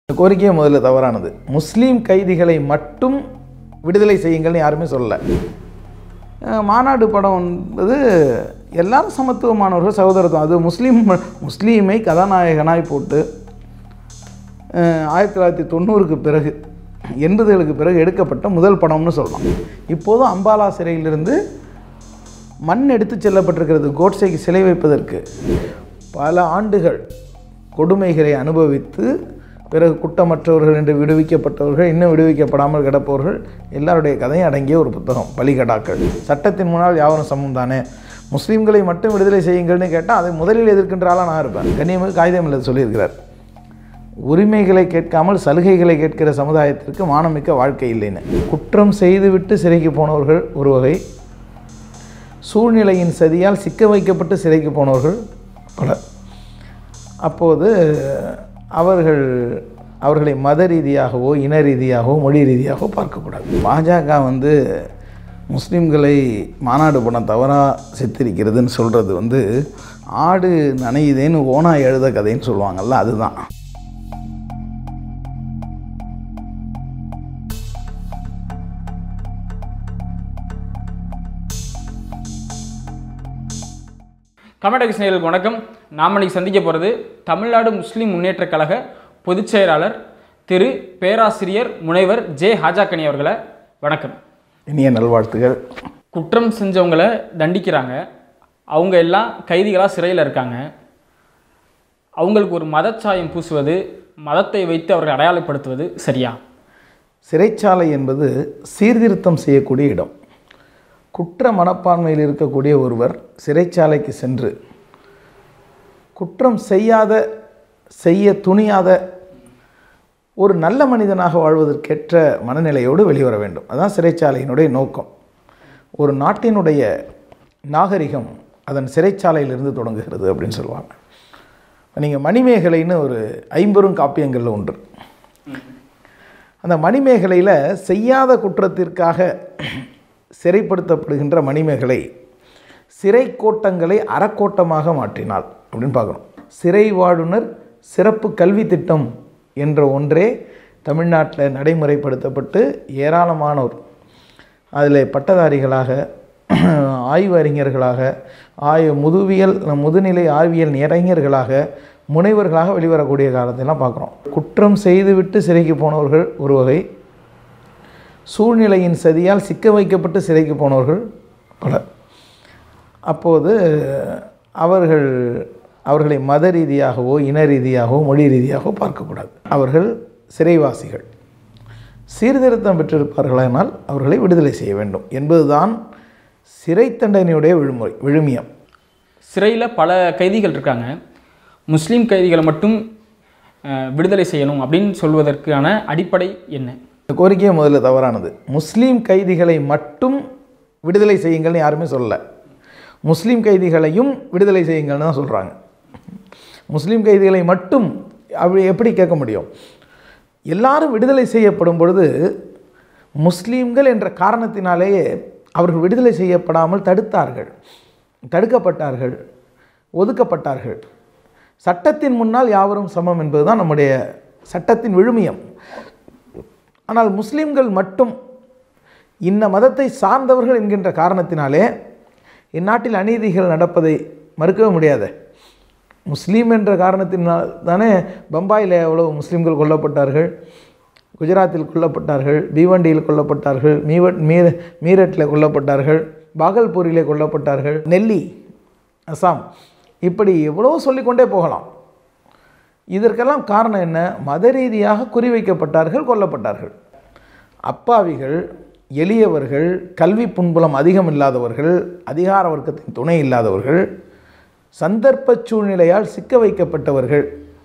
இந்த கோரிக்கையே முதல்ல தவறானது முஸ்லீம் கைதிகளை மட்டும் விடுதலை செய்யுங்கள்னு யாருமே சொல்லலை அஹ் மாநாடு படம் என்பது எல்லாரும் சமத்துவமானவர்கள் சகோதரத்துவம் அது முஸ்லீம் முஸ்லீமை கதாநாயகனாய் போட்டு அஹ் ஆயிரத்தி தொள்ளாயிரத்தி தொண்ணூறுக்கு பிறகு எண்பதுகளுக்கு பிறகு எடுக்கப்பட்ட முதல் படம்னு சொல்லலாம் இப்போதும் அம்பாலா சிறையிலிருந்து மண் எடுத்து செல்லப்பட்டிருக்கிறது கோட்ஸைக்கு சிலை வைப்பதற்கு பல ஆண்டுகள் கொடுமைகளை அனுபவித்து பிறகு குற்றமற்றவர்கள் என்று விடுவிக்கப்பட்டவர்கள் இன்னும் விடுவிக்கப்படாமல் கிடப்பவர்கள் எல்லாருடைய கதையும் அடங்கிய ஒரு புத்தகம் பலிகடாக்கள் சட்டத்தின் முன்னால் யாவரும் சமம் தானே முஸ்லீம்களை மட்டும் விடுதலை செய்யுங்கள்னு கேட்டால் அதை முதலில் எதிர்க்கின்ற ஆளாக நான் இருப்பேன் கண்ணியமிகு காகிதம் இல்லை சொல்லியிருக்கிறார் உரிமைகளை கேட்காமல் சலுகைகளை கேட்கிற சமுதாயத்திற்கு மானமிக்க வாழ்க்கை இல்லைன்னு குற்றம் செய்துவிட்டு சிறைக்கு போனவர்கள் ஒரு வகை சூழ்நிலையின் சதியால் சிக்க வைக்கப்பட்டு சிறைக்கு போனவர்கள் பலர் அப்போது அவர்கள் அவர்களை மத ரீதியாகவோ இன ரீதியாகவோ மொழி ரீதியாகவோ பார்க்கக்கூடாது பாஜக வந்து முஸ்லீம்களை மாநாடு படம் தவறாக சித்தரிக்கிறதுன்னு சொல்கிறது வந்து ஆடு நனையுதேன்னு ஓனா எழுத கதைன்னு சொல்லுவாங்கல்ல அதுதான் கர்நாடக நேயர்களுக்கு வணக்கம் நாம் இன்னைக்கு சந்திக்க போகிறது தமிழ்நாடு முஸ்லீம் முன்னேற்றக் கழக பொதுச் செயலாளர் திரு பேராசிரியர் முனைவர் ஜே ஹாஜாக்கனி அவர்களை வணக்கம் இனிய நல்வாழ்த்துகள் குற்றம் செஞ்சவங்களை தண்டிக்கிறாங்க அவங்க எல்லாம் கைதிகளாக சிறையில் இருக்காங்க அவங்களுக்கு ஒரு மதச்சாயம் பூசுவது மதத்தை வைத்து அவர்களை அடையாளப்படுத்துவது சரியா சிறைச்சாலை என்பது சீர்திருத்தம் செய்யக்கூடிய இடம் குற்ற மனப்பான்மையில் இருக்கக்கூடிய ஒருவர் சிறைச்சாலைக்கு சென்று குற்றம் செய்யாத செய்ய துணியாத ஒரு நல்ல மனிதனாக வாழ்வதற்கேற்ற மனநிலையோடு வெளிவர வேண்டும் அதான் சிறைச்சாலையினுடைய நோக்கம் ஒரு நாட்டினுடைய நாகரிகம் அதன் சிறைச்சாலையிலிருந்து தொடங்குகிறது அப்படின்னு சொல்லுவாங்க நீங்கள் மணிமேகலைன்னு ஒரு ஐம்பெரும் காப்பியங்களில் ஒன்று அந்த மணிமேகலையில் செய்யாத குற்றத்திற்காக சிறைப்படுத்தப்படுகின்ற மணிமேகலை சிறை கோட்டங்களை அறக்கோட்டமாக மாற்றினாள் அப்படின்னு பார்க்கணும் சிறை வாழுனர் சிறப்பு கல்வி திட்டம் என்ற ஒன்றே தமிழ்நாட்டில் நடைமுறைப்படுத்தப்பட்டு ஏராளமானோர் அதில் பட்டதாரிகளாக ஆய்வு அறிஞர்களாக ஆய் முதுவியல் முதுநிலை ஆய்வியல் இளைஞர்களாக முனைவர்களாக வெளிவரக்கூடிய காலத்தையெல்லாம் பார்க்குறோம் குற்றம் செய்துவிட்டு சிறைக்கு போனவர்கள் ஒரு வகை சூழ்நிலையின் சதியால் சிக்க வைக்கப்பட்டு சிறைக்கு போனவர்கள் பலர் அப்போது அவர்கள் அவர்களை மத ரீதியாகவோ இன ரீதியாகவோ மொழி ரீதியாகவோ பார்க்கக்கூடாது அவர்கள் சிறைவாசிகள் சீர்திருத்தம் பெற்றிருப்பார்களானால் அவர்களை விடுதலை செய்ய வேண்டும் என்பதுதான் சிறை தண்டனையுடைய விழுமுறை விழுமியம் சிறையில் பல கைதிகள் இருக்காங்க முஸ்லீம் கைதிகளை மட்டும் அஹ், விடுதலை செய்யணும் அப்படின்னு சொல்வதற்கான அடிப்படை என்ன இந்த கோரிக்கையே முதல்ல தவறானது முஸ்லீம் கைதிகளை மட்டும் விடுதலை செய்யுங்கள்னு யாருமே சொல்லலை முஸ்லீம் கைதிகளையும் விடுதலை செய்யுங்கள்னு தான் சொல்கிறாங்க முஸ்லீம் கைதிகளை மட்டும் அப்படி எப்படி கேட்க முடியும் எல்லாரும் விடுதலை செய்யப்படும் பொழுது முஸ்லீம்கள் என்ற காரணத்தினாலேயே அவர்கள் விடுதலை செய்யப்படாமல் தடுத்தார்கள் தடுக்கப்பட்டார்கள் ஒதுக்கப்பட்டார்கள் சட்டத்தின் முன்னால் யாவரும் சமம் என்பதுதான் நம்முடைய சட்டத்தின் விழுமியம் ஆனால் முஸ்லீம்கள் மட்டும் இன்ன மதத்தை சார்ந்தவர்கள் என்கின்ற காரணத்தினாலே இந்நாட்டில் அநீதிகள் நடப்பதை மறுக்கவே முடியாது முஸ்லீம் என்ற காரணத்தினால் தானே பம்பாயில் எவ்வளோ முஸ்லீம்கள் கொல்லப்பட்டார்கள் குஜராத்தில் கொல்லப்பட்டார்கள் பீவண்டியில் கொல்லப்பட்டார்கள் மீவட் மீர மீரட்டில் கொல்லப்பட்டார்கள் பாகல்பூரிலே கொல்லப்பட்டார்கள் நெல்லி அசாம் இப்படி எவ்வளோ சொல்லிக்கொண்டே போகலாம் இதற்கெல்லாம் காரணம் என்ன மத ரீதியாக குறிவைக்கப்பட்டார்கள் கொல்லப்பட்டார்கள் அப்பாவிகள் எளியவர்கள் கல்வி புன்புலம் அதிகம் இல்லாதவர்கள் அதிகார வர்க்கத்தின் துணை இல்லாதவர்கள் சந்தர்ப்ப சூழ்நிலையால் சிக்க வைக்கப்பட்டவர்கள்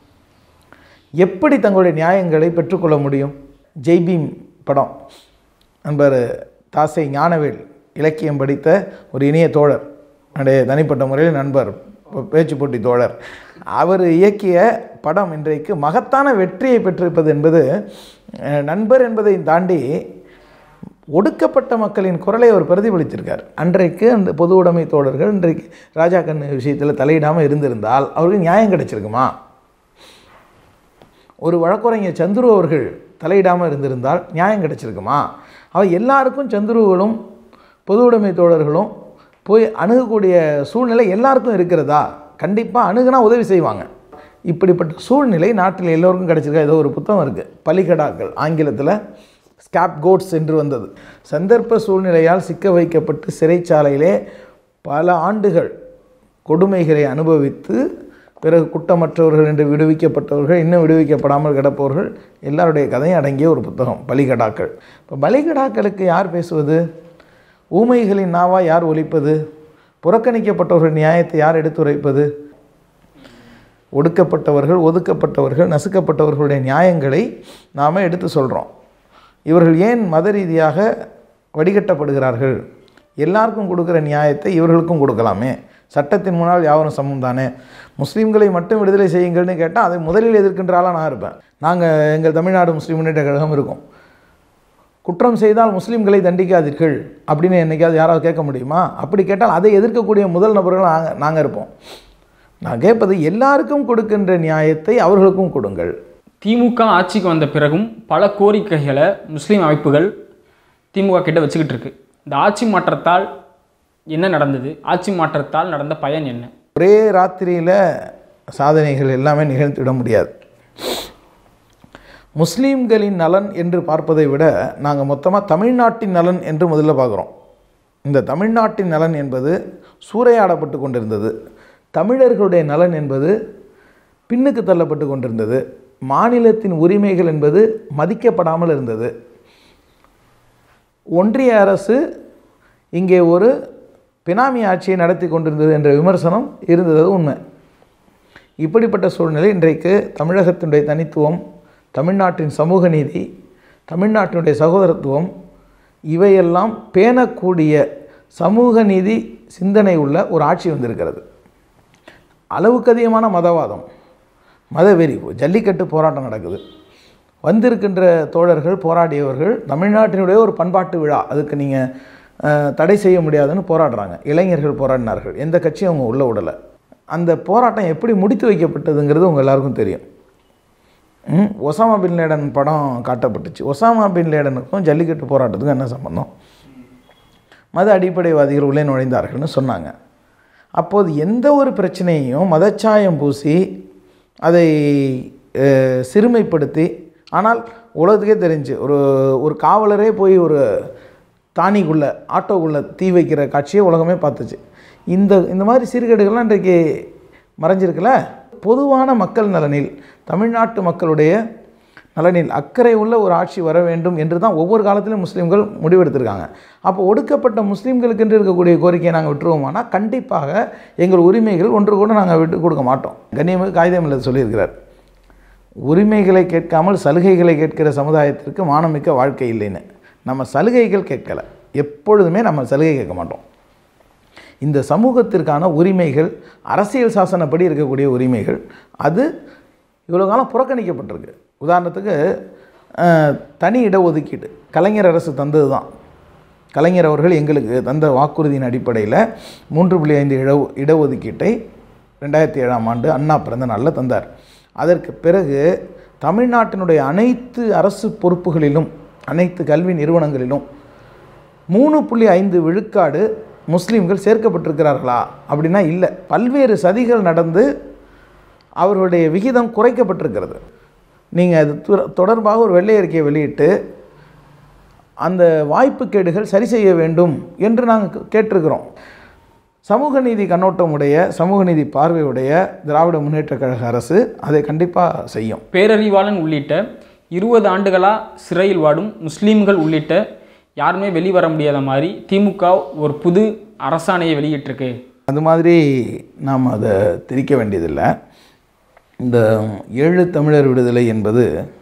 எப்படி தங்களுடைய நியாயங்களை பெற்றுக்கொள்ள முடியும் ஜெய்பீம் படம் நண்பர் தாசை ஞானவேல் இலக்கியம் படித்த ஒரு இனிய தோழர் என்னுடைய தனிப்பட்ட முறையில் நண்பர் பேச்சு போட்டி தோழர் அவர் இயக்கிய படம் இன்றைக்கு மகத்தான வெற்றியை பெற்றிருப்பது என்பது அஹ், நண்பர் என்பதை தாண்டி ஒடுக்கப்பட்ட மக்களின் குரலை அவர் பிரதிபலித்திருக்கார் அன்றைக்கு அந்த பொது உடைமை தோழர்கள் இன்றைக்கு ராஜா கண்ணு விஷயத்தில் தலையிடாமல் இருந்திருந்தால் அவருக்கு நியாயம் கிடைச்சிருக்குமா ஒரு வழக்குரைஞர் சந்துரு அவர்கள் தலையிடாமல் இருந்திருந்தால் நியாயம் கிடைச்சிருக்குமா அவ எல்லாருக்கும் சந்துருவுகளும் பொது உடைமை தோழர்களும் போய் அணுகக்கூடிய சூழ்நிலை எல்லாருக்கும் இருக்கிறதா கண்டிப்பாக அணுகுனா உதவி செய்வாங்க இப்படிப்பட்ட சூழ்நிலை நாட்டில் எல்லோருக்கும் கிடைச்சிருக்கா ஏதோ ஒரு புத்தகம் இருக்குது பலிகடாக்கள் ஆங்கிலத்தில் ஸ்கேப் கோட்ஸ் என்று வந்தது சந்தர்ப்ப சூழ்நிலையால் சிக்க வைக்கப்பட்டு சிறைச்சாலையிலே பல ஆண்டுகள் கொடுமைகளை அனுபவித்து பிறகு குற்றமற்றவர்கள் என்று விடுவிக்கப்பட்டவர்கள் இன்னும் விடுவிக்கப்படாமல் கிடப்பவர்கள் எல்லாருடைய கதையும் அடங்கிய ஒரு புத்தகம் பலிகடாக்கள் இப்போ பலிகடாக்களுக்கு யார் பேசுவது ஊமைகளின் நாவா யார் ஒலிப்பது புறக்கணிக்கப்பட்டவர்கள் நியாயத்தை யார் எடுத்துரைப்பது ஒடுக்கப்பட்டவர்கள் ஒதுக்கப்பட்டவர்கள் நசுக்கப்பட்டவர்களுடைய நியாயங்களை நாம் எடுத்து சொல்கிறோம் இவர்கள் ஏன் மத ரீதியாக வடிகட்டப்படுகிறார்கள் எல்லாருக்கும் கொடுக்குற நியாயத்தை இவர்களுக்கும் கொடுக்கலாமே சட்டத்தின் முன்னால் யாவரும் சமம் தானே முஸ்லீம்களை மட்டும் விடுதலை செய்யுங்கள்னு கேட்டால் அதை முதலில் எதிர்க்கின்ற ஆளாக நான் இருப்பேன் நாங்கள் எங்கள் தமிழ்நாடு முஸ்லீம் முன்னேற்ற கழகம் இருக்கும் குற்றம் செய்தால் முஸ்லீம்களை தண்டிக்காதீர்கள் அப்படின்னு என்னைக்காவது யாராவது கேட்க முடியுமா அப்படி கேட்டால் அதை எதிர்க்கக்கூடிய முதல் நபர்கள் நாங்கள் நாங்கள் இருப்போம் நான் கேட்பது எல்லாருக்கும் கொடுக்கின்ற நியாயத்தை அவர்களுக்கும் கொடுங்கள் திமுக ஆட்சிக்கு வந்த பிறகும் பல கோரிக்கைகளை முஸ்லீம் அமைப்புகள் திமுக கிட்ட வச்சுக்கிட்டு இருக்கு இந்த ஆட்சி மாற்றத்தால் என்ன நடந்தது ஆட்சி மாற்றத்தால் நடந்த பயன் என்ன ஒரே ராத்திரியில் சாதனைகள் எல்லாமே நிகழ்த்திவிட முடியாது முஸ்லீம்களின் நலன் என்று பார்ப்பதை விட நாங்கள் மொத்தமாக தமிழ்நாட்டின் நலன் என்று முதல்ல பார்க்குறோம் இந்த தமிழ்நாட்டின் நலன் என்பது சூறையாடப்பட்டு கொண்டிருந்தது தமிழர்களுடைய நலன் என்பது பின்னுக்கு தள்ளப்பட்டு கொண்டிருந்தது மாநிலத்தின் உரிமைகள் என்பது மதிக்கப்படாமல் இருந்தது ஒன்றிய அரசு இங்கே ஒரு பினாமி ஆட்சியை நடத்தி கொண்டிருந்தது என்ற விமர்சனம் இருந்தது உண்மை இப்படிப்பட்ட சூழ்நிலை இன்றைக்கு தமிழகத்தினுடைய தனித்துவம் தமிழ்நாட்டின் சமூக நீதி தமிழ்நாட்டினுடைய சகோதரத்துவம் இவையெல்லாம் பேணக்கூடிய சமூக நீதி சிந்தனை உள்ள ஒரு ஆட்சி வந்திருக்கிறது அளவுக்கு அதிகமான மதவாதம் மதவெறி ஜல்லிக்கட்டு போராட்டம் நடக்குது வந்திருக்கின்ற தோழர்கள் போராடியவர்கள் தமிழ்நாட்டினுடைய ஒரு பண்பாட்டு விழா அதுக்கு நீங்கள் தடை செய்ய முடியாதுன்னு போராடுறாங்க இளைஞர்கள் போராடினார்கள் எந்த கட்சியும் அவங்க உள்ள விடலை அந்த போராட்டம் எப்படி முடித்து வைக்கப்பட்டதுங்கிறது உங்கள் எல்லாருக்கும் தெரியும் ம், ஒசாமா பின் லேடன் படம் காட்டப்பட்டுச்சு ஒசாமா பின் லேடனுக்கும் ஜல்லிக்கட்டு போராட்டத்துக்கும் என்ன சம்பந்தம் மத அடிப்படைவாதிகள் உள்ளே நுழைந்தார்கள்னு சொன்னாங்க அப்போது எந்த ஒரு பிரச்சனையையும் மதச்சாயம் பூசி அதை அஹ், சிறுமைப்படுத்தி ஆனால் உலகத்துக்கே தெரிஞ்சு ஒரு ஒரு காவலரே போய் ஒரு தானிக்குள்ளே ஆட்டோக்குள்ளே தீ வைக்கிற காட்சியை உலகமே பார்த்துச்சு இந்த இந்த மாதிரி சீர்கேடுகள்லாம் இன்றைக்கு மறைஞ்சிருக்குல்ல பொதுவான மக்கள் நலனில் தமிழ்நாட்டு மக்களுடைய நலனில் அக்கறை உள்ள ஒரு ஆட்சி வர வேண்டும் என்று தான் ஒவ்வொரு காலத்திலும் முஸ்லீம்கள் முடிவெடுத்திருக்காங்க அப்போ ஒடுக்கப்பட்ட முஸ்லீம்களுக்கென்று இருக்கக்கூடிய கோரிக்கையை நாங்கள் விட்டுருவோமானா கண்டிப்பாக எங்கள் உரிமைகள் ஒன்று கூட நாங்கள் விட்டு கொடுக்க மாட்டோம் கண்ணியமிகு காகிதம் இல்லை சொல்லியிருக்கிறார் உரிமைகளை கேட்காமல் சலுகைகளை கேட்கிற சமுதாயத்திற்கு மானமிக்க வாழ்க்கை இல்லைன்னு நம்ம சலுகைகள் கேட்கலை எப்பொழுதுமே நம்ம சலுகை கேட்க மாட்டோம் இந்த சமூகத்திற்கான உரிமைகள் அரசியல் சாசனப்படி இருக்கக்கூடிய உரிமைகள் அது இவ்வளோ காலம் புறக்கணிக்கப்பட்டிருக்கு உதாரணத்துக்கு அஹ், தனி இடஒதுக்கீடு கலைஞர் அரசு தந்தது தான் கலைஞர் அவர்கள் எங்களுக்கு தந்த வாக்குறுதியின் அடிப்படையில் மூன்று புள்ளி ஐந்து இட இடஒதுக்கீட்டை ரெண்டாயிரத்தி ஏழாம் ஆண்டு அண்ணா பிறந்த நாளில் தந்தார் அதற்கு பிறகு தமிழ்நாட்டினுடைய அனைத்து அரசு பொறுப்புகளிலும் அனைத்து கல்வி நிறுவனங்களிலும் மூணு புள்ளி ஐந்து விழுக்காடு முஸ்லீம்கள் சேர்க்கப்பட்டிருக்கிறார்களா அப்படின்னா இல்லை பல்வேறு சதிகள் நடந்து அவர்களுடைய விகிதம் குறைக்கப்பட்டிருக்கிறது நீங்கள் அது துர- தொடர்பாக ஒரு வெள்ளை அறிக்கையை வெளியிட்டு அந்த வாய்ப்புக்கேடுகள் சரி செய்ய வேண்டும் என்று நாங்கள் கேட்டிருக்கிறோம் சமூக நீதி கண்ணோட்டமுடைய சமூக நீதி பார்வையுடைய திராவிட முன்னேற்றக் கழக அரசு அதை கண்டிப்பாக செய்யும் பேரறிவாளன் உள்ளிட்ட இருபது ஆண்டுகளாக சிறையில் வாடும் முஸ்லீம்கள் உள்ளிட்ட யாருமே வெளிவர முடியாத மாதிரி திமுக ஒரு புது அரசாணையை வெளியிட்டிருக்கு அது மாதிரி நாம் அதை திரிக்க வேண்டியதில்லை இந்த ஏழு தமிழர் விடுதலை என்பது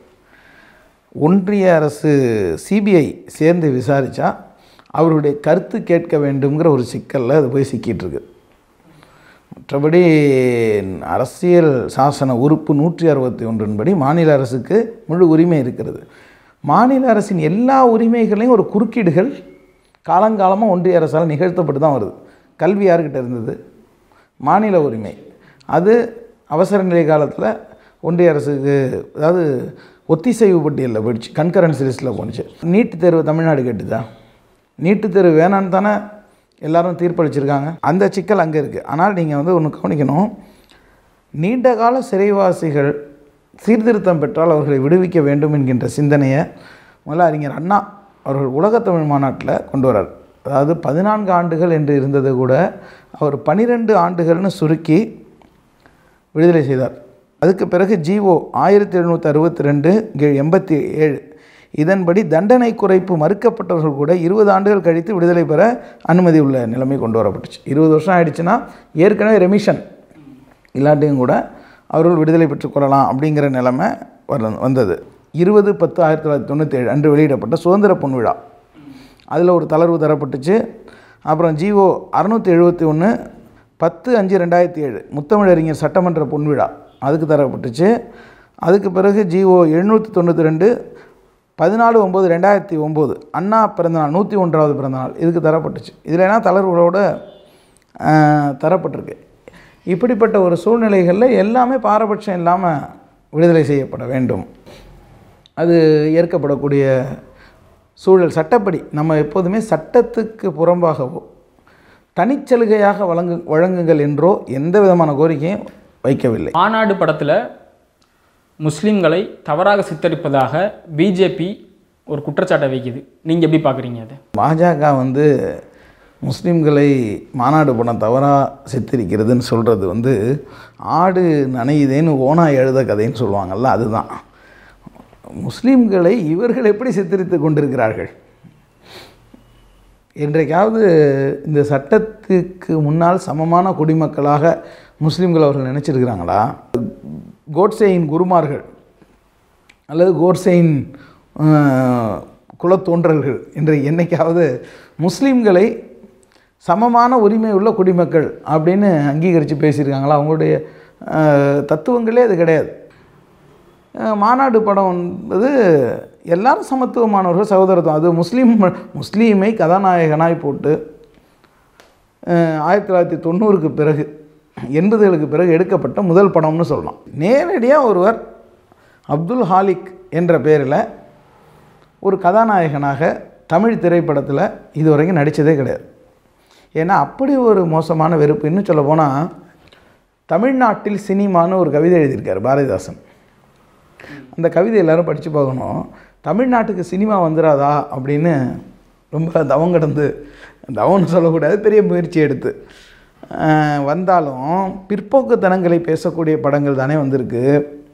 ஒன்றிய அரசு சிபிஐ சேர்ந்து விசாரித்தா அவருடைய கருத்து கேட்க வேண்டுங்கிற ஒரு சிக்கலில் அது போய் சிக்கிட்டு இருக்கு மற்றபடி அரசியல் சாசன உறுப்பு நூற்றி அறுபத்தி ஒன்றின்படி மாநில அரசுக்கு முழு உரிமை இருக்கிறது மாநில அரசின் எல்லா உரிமைகளையும் ஒரு குறுக்கீடுகள் காலங்காலமாக ஒன்றிய அரசால் நிகழ்த்தப்பட்டு தான் வருது கல்வி யார்கிட்ட இருந்தது மாநில உரிமை அது அவசர நிலை காலத்தில் ஒன்றிய அரசுக்கு அதாவது ஒத்திசைவு பட்டியலில் போயிடுச்சு கன்கரன்ஸ் லிஸ்ட்டில் போணுச்சு நீட்டு தேர்வு தமிழ்நாடு கேட்டுதா நீட்டு தேர்வு வேணான்னு தானே எல்லாரும் தீர்ப்பளிச்சிருக்காங்க அந்த சிக்கல் அங்கே இருக்குது ஆனால் நீங்கள் வந்து ஒன்று கவனிக்கணும் நீண்ட கால சிறைவாசிகள் சீர்திருத்தம் பெற்றால் அவர்களை விடுவிக்க வேண்டும் என்கின்ற சிந்தனையை முதல்ல அறிஞர் அண்ணா அவர்கள் உலகத்தமிழ் மாநாட்டில் கொண்டு வரார் அதாவது பதினான்கு ஆண்டுகள் என்று இருந்தது கூட அவர் பனிரெண்டு ஆண்டுகள்னு சுருக்கி விடுதலை செய்தார் அதுக்கு பிறகு ஜிஓ ஆயிரத்தி எழுநூற்றி அறுபத்தி ரெண்டு கீழ் எண்பத்தி ஏழு இதன்படி தண்டனை குறைப்பு மறுக்கப்பட்டவர்கள் கூட இருபது ஆண்டுகள் கழித்து விடுதலை பெற அனுமதி உள்ள நிலைமை கொண்டு வரப்பட்டுச்சு இருபது வருஷம் ஆயிடுச்சுன்னா ஏற்கனவே ரெமிஷன் இல்லாட்டியும் கூட அவர்கள் விடுதலை பெற்றுக்கொள்ளலாம் அப்படிங்கிற நிலைமை வர வந்தது இருபது பத்து ஆயிரத்தி தொள்ளாயிரத்தி தொண்ணூற்றேழு அன்று வெளியிடப்பட்ட சுதந்திர பொன்விழா அதில் ஒரு தளர்வு தரப்பட்டுச்சு அப்புறம் ஜிஓ அறுநூற்றி எழுபத்தி ஒன்று பத்து அஞ்சு ரெண்டாயிரத்தி ஏழு முத்தமிழறிஞர் சட்டமன்ற பொன்விழா அதுக்கு தரப்பட்டுச்சு அதுக்கு பிறகு ஜிஓ எழுநூற்றி தொண்ணூற்றி ரெண்டு பதினாலு ஒம்பது ரெண்டாயிரத்தி ஒம்பது அண்ணா பிறந்தநாள் நூற்றி ஒன்றாவது பிறந்தநாள் இதுக்கு தரப்பட்டுச்சு இதில் என்ன தளர்வுகளோட ஆஹ், தரப்பட்டிருக்கு இப்படிப்பட்ட ஒரு சூழ்நிலைகளில் எல்லாமே பாரபட்சம் இல்லாமல் விடுதலை செய்யப்பட வேண்டும் அது ஏற்கப்படக்கூடிய சூழல் சட்டப்படி நம்ம எப்போதுமே சட்டத்துக்கு புறம்பாகவோ தனிச்சலுகையாக வழங்கு வழங்குங்கள் என்றோ எந்த விதமான கோரிக்கையும் வைக்கவில்லை மாநாடு படத்தில் முஸ்லீம்களை தவறாக சித்தரிப்பதாக பிஜேபி ஒரு குற்றச்சாட்டை வைக்குது நீங்கள் எப்படி பார்க்குறீங்க அதை பாஜக வந்து முஸ்லீம்களை மாநாடு படம் தவறாக சித்தரிக்கிறதுன்னு சொல்கிறது வந்து ஆடு நனையுதேன்னு ஓனா எழுத கதைன்னு சொல்லுவாங்கல்ல அதுதான் முஸ்லீம்களை இவர்கள் எப்படி சித்தரித்து கொண்டிருக்கிறார்கள் என்றைக்காவது இந்த சட்டத்துக்கு முன்னால் சமமான குடிமக்களாக முஸ்லீம்கள் அவர்கள் நினச்சிருக்கிறாங்களா கோட்சேயின் குருமார்கள் அல்லது கோட்சேயின் அஹ், குலத்தோன்றல்கள் என்று என்னைக்காவது முஸ்லீம்களை சமமான உரிமை உள்ள குடிமக்கள் அப்படின்னு அங்கீகரித்து பேசியிருக்காங்களா அவங்களுடைய அஹ், தத்துவங்களே அது கிடையாது அஹ், மாநாடு படம் என்பது எல்லாரும் சமத்துவமானவர்கள் சகோதரத்துவம் அது முஸ்லீம் முஸ்லீமை கதாநாயகனாய் போட்டு அஹ், ஆயிரத்தி தொள்ளாயிரத்தி தொண்ணூறுக்கு பிறகு எண்பதுகளுக்கு பிறகு எடுக்கப்பட்ட முதல் படம்னு சொல்லலாம் நேரடியாக ஒருவர் அப்துல் ஹாலிக் என்ற பெயரில் ஒரு கதாநாயகனாக தமிழ் திரைப்படத்தில் இதுவரைக்கும் நடித்ததே கிடையாது ஏன்னா அப்படி ஒரு மோசமான வெறுப்பு இன்னும் சொல்ல போனால் தமிழ்நாட்டில் சினிமான்னு ஒரு கவிதை எழுதியிருக்கார் பாரதிதாசன் அந்த கவிதை எல்லாரும் படித்து பார்க்கணும் தமிழ்நாட்டுக்கு சினிமா வந்துடாதா அப்படின்னு ரொம்ப தவம் கடந்து தவம்னு சொல்லக்கூடாது பெரிய முயற்சி எடுத்து அஹ், வந்தாலும் பிற்போக்குத்தனங்களை பேசக்கூடிய படங்கள் தானே வந்திருக்கு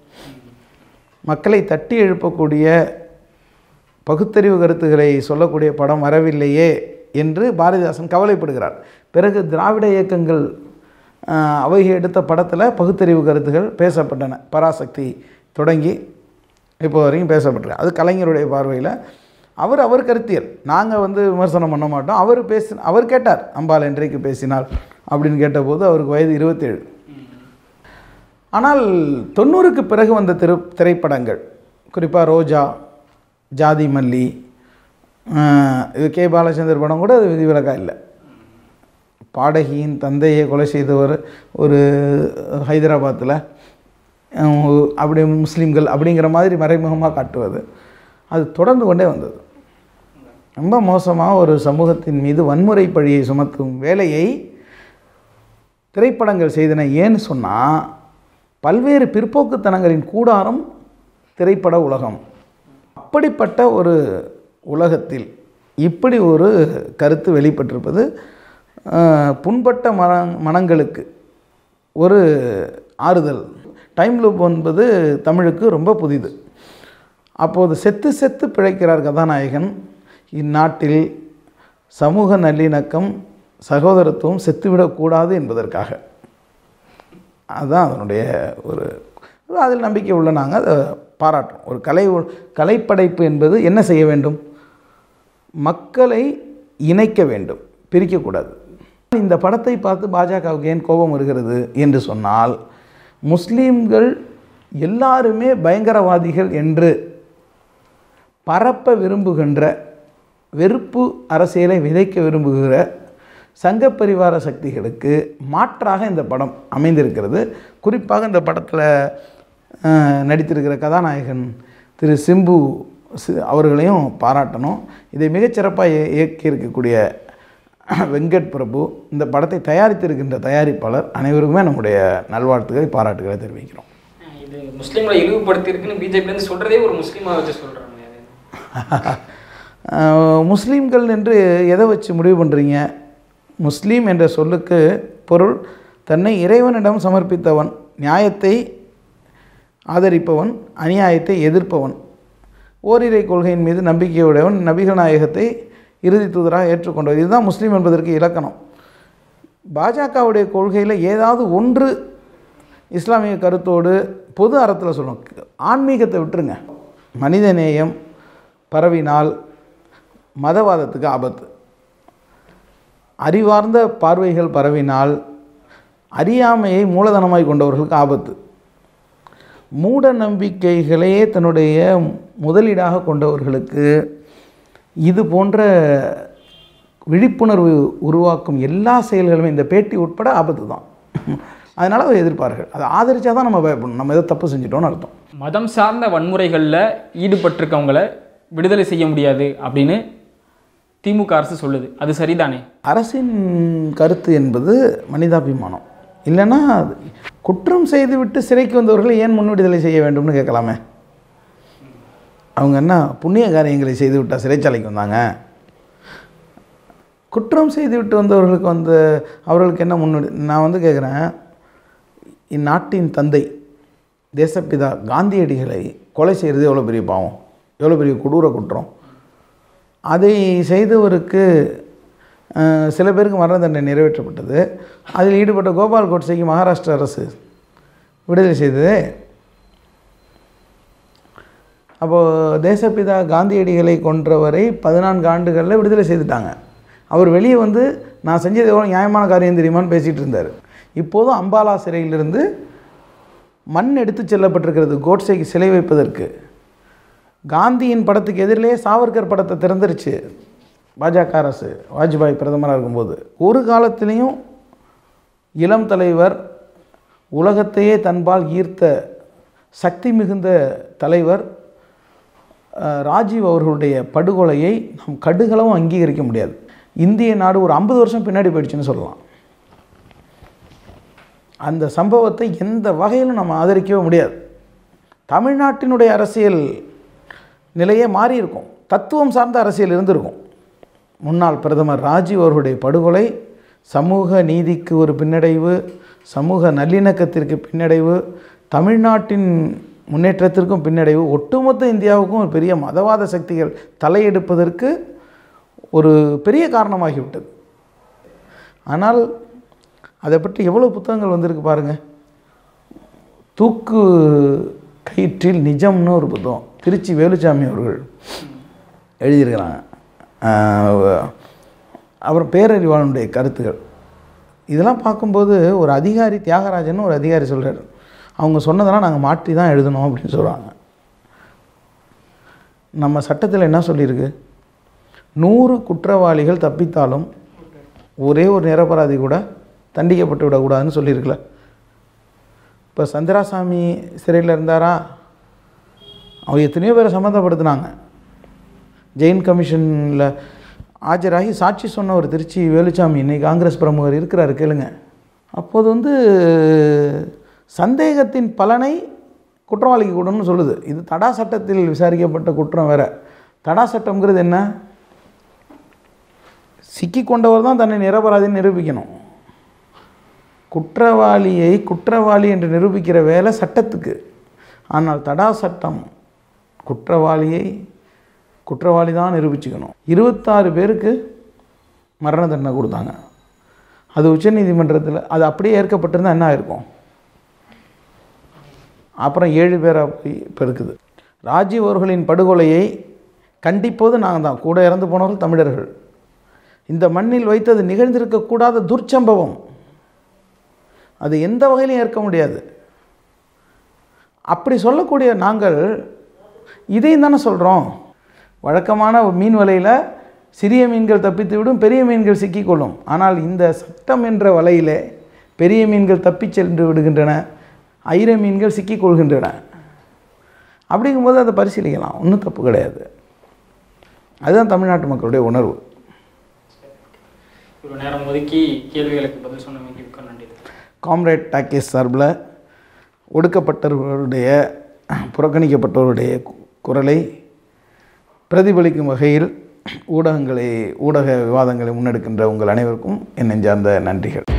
மக்களை தட்டி எழுப்பக்கூடிய பகுத்தறிவு கருத்துக்களை சொல்லக்கூடிய படம் வரவில்லையே என்று பாரதிதாசன் கவலைப்படுகிறார் பிறகு திராவிட இயக்கங்கள் ஆஹ், அவை எடுத்த படத்தில் பகுத்தறிவு கருத்துகள் பேசப்பட்டன பராசக்தி தொடங்கி இப்போ வரைக்கும் பேசப்பட்டிருக்கு அது கலைஞருடைய பார்வையில் அவர் அவர் கருத்தியல் நாங்கள் வந்து விமர்சனம் பண்ண மாட்டோம் அவர் பேசி அவர் கேட்டார் அம்பாள் என்றைக்கு பேசினார் அப்படின்னு கேட்டபோது அவருக்கு வயது இருபத்தேழு ஆனால் தொண்ணூறுக்கு பிறகு வந்த திரு திரைப்படங்கள் குறிப்பாக ரோஜா ஜாதி மல்லி ஆஹ், இது கே பாலச்சந்தர் படம் கூட அது விதிவிலக்கா இல்லை பாடகியின் தந்தையை கொலை செய்தவர் ஒரு ஹைதராபாத்தில் அப்படி முஸ்லீம்கள் அப்படிங்கிற மாதிரி மறைமுகமாக காட்டுவது அது தொடர்ந்து கொண்டே வந்தது ரொம்ப மோசமாக ஒரு சமூகத்தின் மீது வன்முறை பழியை சுமத்தும் வேலையை திரைப்படங்கள் செய்தன ஏன்னு சொன்னால் பல்வேறு பிற்போக்குத்தனங்களின் கூடாரம் திரைப்பட உலகம் அப்படிப்பட்ட ஒரு உலகத்தில் இப்படி ஒரு கருத்து வெளிப்பட்டிருப்பது ஆஹ், புண்பட்ட மன மனங்களுக்கு ஒரு ஆறுதல் டைம் லூப் என்பது தமிழுக்கு ரொம்ப புதிது அப்போது செத்து செத்து பிழைக்கிறார் கதாநாயகன் இந்நாட்டில் சமூக நல்லிணக்கம் சகோதரத்துவம் செத்துவிடக்கூடாது என்பதற்காக அதுதான் அதனுடைய ஒரு அதில் நம்பிக்கை உள்ள நாங்கள் அதை பாராட்டுறோம் ஒரு கலை கலைப்படைப்பு என்பது என்ன செய்ய வேண்டும் மக்களை இணைக்க வேண்டும் பிரிக்கக்கூடாது இந்த படத்தை பார்த்து பாஜகவுக்கு ஏன் கோபம் வருகிறது என்று சொன்னால் முஸ்லீம்கள் எல்லாருமே பயங்கரவாதிகள் என்று பரப்ப விரும்புகின்ற வெறுப்பு அரசியலை விதைக்க விரும்புகிற சங்கப்பரிவார சக்திகளுக்கு மாற்றாக இந்த படம் அமைந்திருக்கிறது குறிப்பாக இந்த படத்தில் அஹ், நடித்திருக்கிற கதாநாயகன் திரு சிம்பு சி- அவர்களையும் பாராட்டணும் இதை மிகச்சிறப்பாக இய- இயக்கியிருக்கக்கூடிய வெங்கட் பிரபு இந்த படத்தை தயாரித்திருக்கின்ற தயாரிப்பாளர் அனைவருக்குமே நம்முடைய நல்வாழ்த்துக்களை பாராட்டுகளை தெரிவிக்கிறோம் இது முஸ்லீம்களை இழிவுபடுத்தியிருக்குன்னு பிஜேபிலேருந்து சொல்கிறதே ஒரு முஸ்லீமாக வச்சு சொல்கிறாங்க அஹ், முஸ்லீம்கள் என்று எதை வச்சு முடிவு பண்ணுறீங்க முஸ்லீம் என்ற சொல்லுக்கு பொருள் தன்னை இறைவனிடம் சமர்ப்பித்தவன் நியாயத்தை ஆதரிப்பவன் அநியாயத்தை எதிர்ப்பவன் ஓரிரை கொள்கையின் மீது நம்பிக்கையுடையவன் நபிகள் நாயகத்தை இறுதி தூதராக ஏற்றுக்கொண்டவர் இதுதான் முஸ்லீம் என்பதற்கு இலக்கணம் பாஜகவுடைய கொள்கையில் ஏதாவது ஒன்று இஸ்லாமிய கருத்தோடு பொது அறத்தில் சொல்லணும் ஆன்மீகத்தை விட்டுருங்க மனிதநேயம் பரவினால் மதவாதத்துக்கு ஆபத்து அறிவார்ந்த பார்வைகள் பரவினால் அறியாமையை மூலதனமாய் கொண்டவர்களுக்கு ஆபத்து மூட நம்பிக்கைகளையே தன்னுடைய முதலீடாக கொண்டவர்களுக்கு இது போன்ற விழிப்புணர்வு உருவாக்கும் எல்லா செயல்களுமே இந்த பேட்டி உட்பட ஆபத்து தான் அதனால் அவர் எதிர்ப்பார்கள் அதை ஆதரிச்சா தான் நம்ம பயப்படணும் நம்ம ஏதோ தப்பு செஞ்சிட்டோம்னு அர்த்தம் மதம் சார்ந்த வன்முறைகளில் ஈடுபட்டிருக்கவங்கள விடுதலை செய்ய முடியாது அப்படின்னு திமுக அரசு சொல்லுது அது சரிதானே அரசின் கருத்து என்பது மனிதாபிமானம் இல்லைன்னா அது குற்றம் செய்துவிட்டு சிறைக்கு வந்தவர்களை ஏன் முன் விடுதலை செய்ய வேண்டும்னு கேட்கலாமே அவங்க என்ன புண்ணிய காரியங்களை செய்து விட்டால் சிறைச்சாலைக்கு வந்தாங்க குற்றம் செய்துவிட்டு வந்தவர்களுக்கு வந்து அவர்களுக்கு என்ன முன்னோடி நான் வந்து கேட்குறேன் இந்நாட்டின் தந்தை தேசப்பிதா காந்தியடிகளை கொலை செய்கிறது எவ்வளோ பெரிய பாவம் எவ்வளோ பெரிய கொடூர குற்றம் அதை செய்தவருக்கு அஹ், சில பேருக்கு மரண தண்டனை நிறைவேற்றப்பட்டது அதில் ஈடுபட்ட கோபால் கோட்சேக்கு மகாராஷ்டிரா அரசு விடுதலை செய்தது அப்போது தேசப்பிதா காந்தியடிகளை கொன்றவரை பதினான்கு ஆண்டுகளில் விடுதலை செய்துட்டாங்க அவர் வெளியே வந்து நான் செஞ்சது எவ்வளோ நியாயமான காரியம் தெரியுமான்னு பேசிகிட்டு இருந்தார் இப்போதும் அம்பாலா சிறையிலிருந்து மண் எடுத்து செல்லப்பட்டிருக்கிறது கோட்சேக்கு சிலை வைப்பதற்கு காந்தியின் படத்துக்கு எதிரிலே சாவர்கர் படத்தை திறந்துருச்சு பாஜக அரசு வாஜ்பாய் பிரதமராக இருக்கும்போது ஒரு காலத்திலையும் இளம் தலைவர் உலகத்தையே தன்பால் ஈர்த்த சக்தி மிகுந்த தலைவர் அஹ், ராஜீவ் அவர்களுடைய படுகொலையை நாம் கடுகளவும் அங்கீகரிக்க முடியாது இந்திய நாடு ஒரு ஐம்பது வருஷம் பின்னாடி போயிடுச்சுன்னு சொல்லலாம் அந்த சம்பவத்தை எந்த வகையிலும் நம்ம ஆதரிக்கவே முடியாது தமிழ்நாட்டினுடைய அரசியல் நிலையே மாறி இருக்கும் தத்துவம் சார்ந்த அரசியல் இருந்திருக்கும் முன்னாள் பிரதமர் ராஜீவ் அவர்களுடைய படுகொலை சமூக நீதிக்கு ஒரு பின்னடைவு சமூக நல்லிணக்கத்திற்கு பின்னடைவு தமிழ்நாட்டின் முன்னேற்றத்திற்கும் பின்னடைவு ஒட்டுமொத்த இந்தியாவுக்கும் ஒரு பெரிய மதவாத சக்திகள் தலையெடுப்பதற்கு ஒரு பெரிய காரணமாகிவிட்டது ஆனால் அதை பற்றி எவ்வளோ புத்தகங்கள் வந்திருக்கு பாருங்கள் தூக்கு கயிற்றில் நிஜம்னு ஒரு புத்தகம் திருச்சி வேலுச்சாமி அவர்கள் எழுதியிருக்கிறாங்க ஆஹ் அப்புறம் பேரறிவாளனுடைய கருத்துகள் இதெல்லாம் பார்க்கும்போது ஒரு அதிகாரி தியாகராஜன் ஒரு அதிகாரி சொல்கிறார் அவங்க சொன்னதெல்லாம் நாங்கள் மாற்றி தான் எழுதணும் அப்படின்னு சொல்கிறாங்க நம்ம சட்டத்தில் என்ன சொல்லியிருக்கு நூறு குற்றவாளிகள் தப்பித்தாலும் ஒரே ஒரு நிரபராதி கூட தண்டிக்கப்பட்டு விடக்கூடாதுன்னு சொல்லியிருக்குல்ல இப்போ சந்திராசாமி சிறையில் இருந்தாரா அவர் எத்தனையோ பேரை சம்மந்தப்படுத்தினாங்க ஜெயின் கமிஷனில் ஆஜராகி சாட்சி சொன்ன ஒரு திருச்சி வேலுச்சாமி இன்னைக்கு காங்கிரஸ் பிரமுகர் இருக்கிறாரு கேளுங்க அப்போது வந்து சந்தேகத்தின் பலனை குற்றவாளிக்கு கொடுன்னு சொல்லுது இது தடா சட்டத்தில் விசாரிக்கப்பட்ட குற்றம் வேற தடா சட்டம்ங்கிறது என்ன சிக்கி கொண்டவர் தான் தன்னை நிரபராதின்னு நிரூபிக்கணும் குற்றவாளியை குற்றவாளி என்று நிரூபிக்கிற வேலை சட்டத்துக்கு ஆனால் தடா சட்டம் குற்றவாளியை குற்றவாளி தான் நிரூபிச்சுக்கணும் இருபத்தாறு பேருக்கு மரண தண்டனை கொடுத்தாங்க அது உச்சநீதிமன்றத்தில் அது அப்படியே ஏற்கப்பட்டிருந்தா என்ன ஆயிருக்கும் அப்புறம் ஏழு பேராக போய் இப்போ இருக்குது ராஜீவ் அவர்களின் படுகொலையை கண்டிப்போது நாங்கள் தான் கூட இறந்து போனவர்கள் தமிழர்கள் இந்த மண்ணில் வைத்தது நிகழ்ந்திருக்கக்கூடாத துர்ச்சம்பவம் அது எந்த வகையிலும் ஏற்க முடியாது அப்படி சொல்லக்கூடிய நாங்கள் இதையும் தானே சொல்கிறோம் வழக்கமான மீன் வலையில் சிறிய மீன்கள் தப்பித்து விடும் பெரிய மீன்கள் சிக்கிக்கொள்ளும் ஆனால் இந்த சட்டம் என்ற வலையிலே பெரிய மீன்கள் தப்பிச் சென்று விடுகின்றன ஐர மீன்கள் சிக்கிக்கொள்கின்றன அப்படிங்கும்போது அதை பரிசீலிக்கலாம் ஒன்றும் தப்பு கிடையாது அதுதான் தமிழ்நாட்டு மக்களுடைய உணர்வு இவ்வளோ நேரம் ஒதுக்கி கேள்விகளுக்கு பதில் சொன்னவங்க மிக்க நன்றி காம்ரேட் டாக்கேஸ் சார்பில் ஒடுக்கப்பட்டவர்களுடைய புறக்கணிக்கப்பட்டவருடைய கு- குரலை பிரதிபலிக்கும் வகையில் ஊடகங்களை ஊடக விவாதங்களை முன்னெடுக்கின்ற உங்கள் அனைவருக்கும் என் நெஞ்சார்ந்த நன்றிகள்